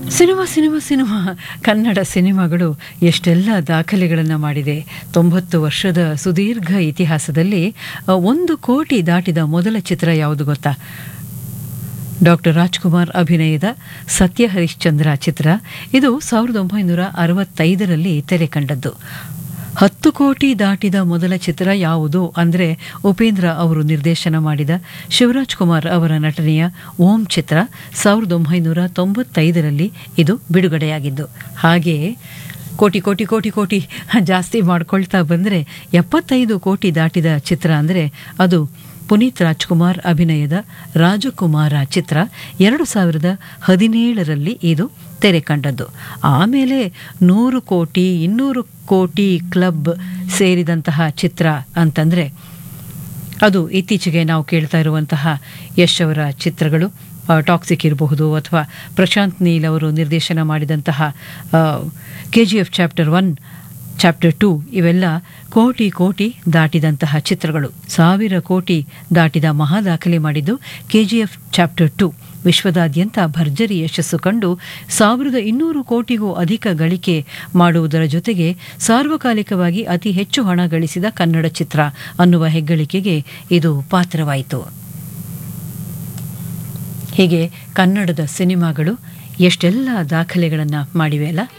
cinema cinema cinema Kannada ಸಿನಿಮಾಗಳು ಎಷ್ಟೆಲ್ಲ ದಾಖಲೆಗಳನ್ನು ಮಾಡಿದೆ ತೊಂಬತ್ತು ವರ್ಷದ ಸುದೀರ್ಘ ಇತಿಹಾಸದಲ್ಲಿ ಆ, ಒಂದು ಕೋಟಿ ದಾಟಿದ ಮೊದಲ ಚಿತ್ರ ಯಾವುದು ಗೊತ್ತಾ ಡಾಕ್ಟರ್ ರಾಜ್ಕುಮಾರ್ ಅಭಿನಯದ ಸತ್ಯ ಹರಿಶ್ಚಂದ್ರ ಚಿತ್ರ ಇದು ಸಾವಿರದ ಒಂಬೈನೂರ ಅರವತ್ತೈದರಲ್ಲಿ ತೆರೆ ಕಂಡದ್ದು ಹತ್ತು ಕೋಟಿ ದಾಟಿದ ಮೊದಲ ಚಿತ್ರ ಯಾವುದು ಅಂದರೆ ಉಪೇಂದ್ರ ಅವರು ನಿರ್ದೇಶನ ಮಾಡಿದ ಶಿವರಾಜ್ ಕುಮಾರ್ ಅವರ ನಟನೆಯ ಓಂ ಚಿತ್ರ ಸಾವಿರದ ಒಂಬೈನೂರ ತೊಂಬತ್ತೈದರಲ್ಲಿ ಇದು ಬಿಡುಗಡೆಯಾಗಿದ್ದು ಹಾಗೆಯೇ ಕೋಟಿ ಕೋಟಿ ಕೋಟಿ ಕೋಟಿ ಜಾಸ್ತಿ ಮಾಡ್ಕೊಳ್ತಾ ಬಂದರೆ ಎಪ್ಪತ್ತೈದು ಕೋಟಿ ದಾಟಿದ ಚಿತ್ರ ಅಂದರೆ ಅದು ಪುನೀತ್ ರಾಜ್ಕುಮಾರ್ ಅಭಿನಯದ ರಾಜಕುಮಾರ ಚಿತ್ರ ಎರಡು ಸಾವಿರದ ಹದಿನೇಳರಲ್ಲಿ ಇದು ತೆರೆ ಕಂಡದ್ದು ಆಮೇಲೆ ನೂರು ಕೋಟಿ ಇನ್ನೂರು ಕೋಟಿ ಕ್ಲಬ್ ಸೇರಿದಂತಹ ಚಿತ್ರ ಅಂತಂದರೆ ಅದು ಇತ್ತೀಚೆಗೆ ನಾವು ಕೇಳ್ತಾ ಇರುವಂತಹ ಯಶ್ ಅವರ ಚಿತ್ರಗಳು ಟಾಕ್ಸಿಕ್ ಇರಬಹುದು ಅಥವಾ ಪ್ರಶಾಂತ್ ನೀಲ್ ಅವರು ನಿರ್ದೇಶನ ಮಾಡಿದಂತಹ K G F chapter one chapter two ಇವೆಲ್ಲ ಕೋಟಿ ಕೋಟಿ ದಾಟಿದಂತಹ ಚಿತ್ರಗಳು ಸಾವಿರ ಕೋಟಿ ದಾಟಿದ ಮಹಾ ದಾಖಲೆ ಮಾಡಿದ್ದು K G F chapter two ವಿಶ್ವದಾದ್ಯಂತ ಭರ್ಜರಿ ಯಶಸ್ಸು ಕಂಡು ಸಾವಿರದ ಇನ್ನೂರು ಕೋಟಿಗೂ ಅಧಿಕ ಗಳಿಕೆ ಮಾಡುವುದರ ಜೊತೆಗೆ ಸಾರ್ವಕಾಲಿಕವಾಗಿ ಅತಿ ಹೆಚ್ಚು ಹಣ ಗಳಿಸಿದ ಕನ್ನಡ ಚಿತ್ರ ಅನ್ನುವ ಹೆಗ್ಗಳಿಕೆಗೆ ಇದು ಪಾತ್ರವಾಯಿತು ಹೀಗೆ ಕನ್ನಡದ ಸಿನಿಮಾಗಳು ಎಷ್ಟೆಲ್ಲ ದಾಖಲೆಗಳನ್ನು ಮಾಡಿವೆ ಅಲ್ಲ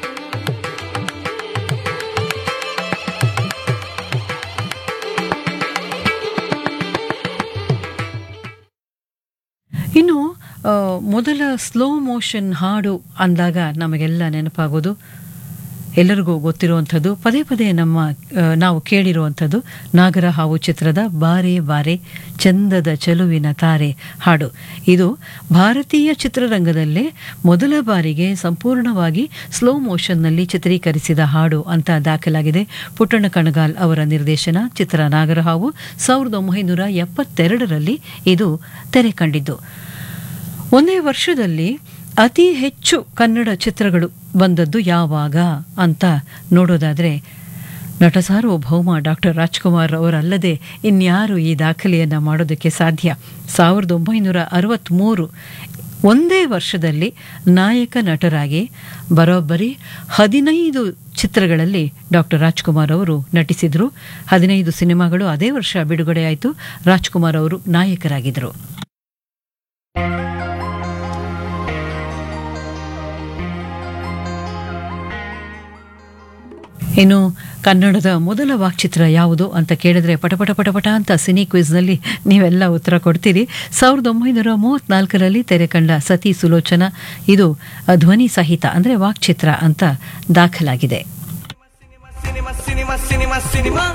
ಇನ್ನು ಆ, ಮೊದಲ ಸ್ಲೋ ಮೋಷನ್ ಹಾಡು ಅಂದಾಗ ನಮಗೆಲ್ಲ ನೆನಪಾಗೋದು ಎಲ್ಲರಿಗೂ ಗೊತ್ತಿರುವಂಥದ್ದು ಪದೇ ಪದೇ ನಮ್ಮ ಆ, ನಾವು ಕೇಳಿರುವಂಥದ್ದು ನಾಗರ ಹಾವು ಚಿತ್ರದ ಬಾರೆ ಬಾರೆ ಚಂದದ ಚೆಲುವಿನ ತಾರೆ ಹಾಡು ಇದು ಭಾರತೀಯ ಚಿತ್ರರಂಗದಲ್ಲೇ ಮೊದಲ ಬಾರಿಗೆ ಸಂಪೂರ್ಣವಾಗಿ ಸ್ಲೋ ಮೋಷನ್ನಲ್ಲಿ ಚಿತ್ರೀಕರಿಸಿದ ಹಾಡು ಅಂತ ದಾಖಲಾಗಿದೆ ಪುಟ್ಟಣ್ಣ ಕಣಗಾಲ್ ಅವರ ನಿರ್ದೇಶನ ಚಿತ್ರ ನಾಗರಹಾವು ಸಾವಿರದ ಒಂಬೈನೂರ ಎಪ್ಪತ್ತೆರಡರಲ್ಲಿ ಇದು ತೆರೆ ಕಂಡಿದ್ದು ಒಂದೇ ವರ್ಷದಲ್ಲಿ ಅತಿ ಹೆಚ್ಚು ಕನ್ನಡ ಚಿತ್ರಗಳು ಬಂದದ್ದು ಯಾವಾಗ ಅಂತ ನೋಡೋದಾದರೆ ನಟ ಸಾರ್ವಭೌಮ ಡಾಕ್ಟರ್ ರಾಜ್ಕುಮಾರ್ ಅವರಲ್ಲದೆ ಇನ್ಯಾರು ಈ ದಾಖಲೆಯನ್ನು ಮಾಡೋದಕ್ಕೆ ಸಾಧ್ಯ ಸಾವಿರದ ಒಂಬೈನೂರ ಅರವತ್ತ್ಮೂರು ಒಂದೇ ವರ್ಷದಲ್ಲಿ ನಾಯಕ ನಟರಾಗಿ ಬರೋಬ್ಬರಿ ಹದಿನೈದು ಚಿತ್ರಗಳಲ್ಲಿ ಡಾಕ್ಟರ್ ರಾಜ್ಕುಮಾರ್ ಅವರು ನಟಿಸಿದರು ಹದಿನೈದು ಸಿನಿಮಾಗಳು ಅದೇ ವರ್ಷ ಬಿಡುಗಡೆಯಾಯಿತು ರಾಜ್ಕುಮಾರ್ ಅವರು ನಾಯಕರಾಗಿದ್ದರು ಇನ್ನು ಕನ್ನಡದ ಮೊದಲ ವಾಕ್ಚಿತ್ರ ಯಾವುದು ಅಂತ ಕೇಳಿದ್ರೆ ಪಟಪಟ ಪಟಪಟ ಅಂತ ಸಿನಿ ಕ್ವಿಜ್ನಲ್ಲಿ ನೀವೆಲ್ಲ ಉತ್ತರ ಕೊಡ್ತೀರಿ ಸಾವಿರದ ಒಂಬೈನೂರ ಮೂವತ್ನಾಲ್ಕರಲ್ಲಿ ತೆರೆ ಕಂಡ ಸತಿ ಸುಲೋಚನ ಇದು ಧ್ವನಿ ಸಹಿತ ಅಂದರೆ ವಾಕ್ಚಿತ್ರ ಅಂತ ದಾಖಲಾಗಿದೆ ಸಿನಿಮಾ ಸಿನಿಮಾ ಸಿನಿಮಾ ಸಿನಿಮಾ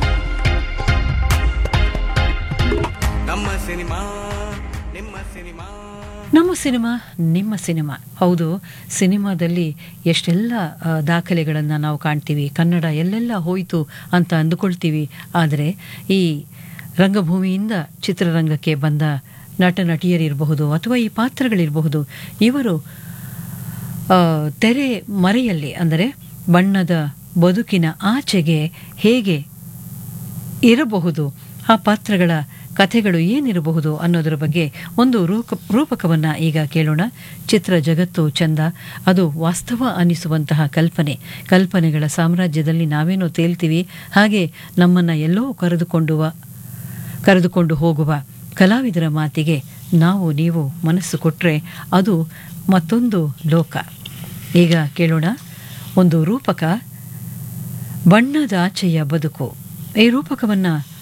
ನಮ್ಮ ಸಿನಿಮಾ ನಿಮ್ಮ ಸಿನಿಮಾ ನಮ್ಮ ಸಿನಿಮಾ ನಿಮ್ಮ ಸಿನಿಮಾ ಹೌದು ಸಿನಿಮಾದಲ್ಲಿ ಎಷ್ಟೆಲ್ಲ ಆ, ದಾಖಲೆಗಳನ್ನು ನಾವು ಕಾಣ್ತೀವಿ ಕನ್ನಡ ಎಲ್ಲೆಲ್ಲ ಹೋಯಿತು ಅಂತ ಅಂದುಕೊಳ್ತೀವಿ ಆದರೆ ಈ ರಂಗಭೂಮಿಯಿಂದ ಚಿತ್ರರಂಗಕ್ಕೆ ಬಂದ ನಟ ನಟಿಯರಿರಬಹುದು ಅಥವಾ ಈ ಪಾತ್ರಗಳಿರಬಹುದು ಇವರು ಆ, ತೆರೆ ಮರೆಯಲ್ಲಿ ಅಂದರೆ ಬಣ್ಣದ ಬದುಕಿನ ಆಚೆಗೆ ಹೇಗೆ ಇರಬಹುದು ಆ ಪಾತ್ರಗಳ ಕಥೆಗಳು ಏನಿರಬಹುದು ಅನ್ನೋದರ ಬಗ್ಗೆ ಒಂದು ರೂಪ ರೂಪಕವನ್ನು ಈಗ ಕೇಳೋಣ ಚಿತ್ರ ಜಗತ್ತು ಚಂದ ಅದು ವಾಸ್ತವ ಅನ್ನಿಸುವಂತಹ ಕಲ್ಪನೆ ಕಲ್ಪನೆಗಳ ಸಾಮ್ರಾಜ್ಯದಲ್ಲಿ ನಾವೇನೋ ತೇಲ್ತೀವಿ ಹಾಗೆ ನಮ್ಮನ್ನು ಎಲ್ಲೋ ಕರೆದುಕೊಂಡುವ ಕರೆದುಕೊಂಡು ಹೋಗುವ ಕಲಾವಿದರ ಮಾತಿಗೆ ನಾವು ನೀವು ಮನಸ್ಸು ಕೊಟ್ಟರೆ ಅದು ಮತ್ತೊಂದು ಲೋಕ ಈಗ ಕೇಳೋಣ ಒಂದು ರೂಪಕ ಬಣ್ಣದಾಚೆಯ ಬದುಕು ಈ ರೂಪಕವನ್ನು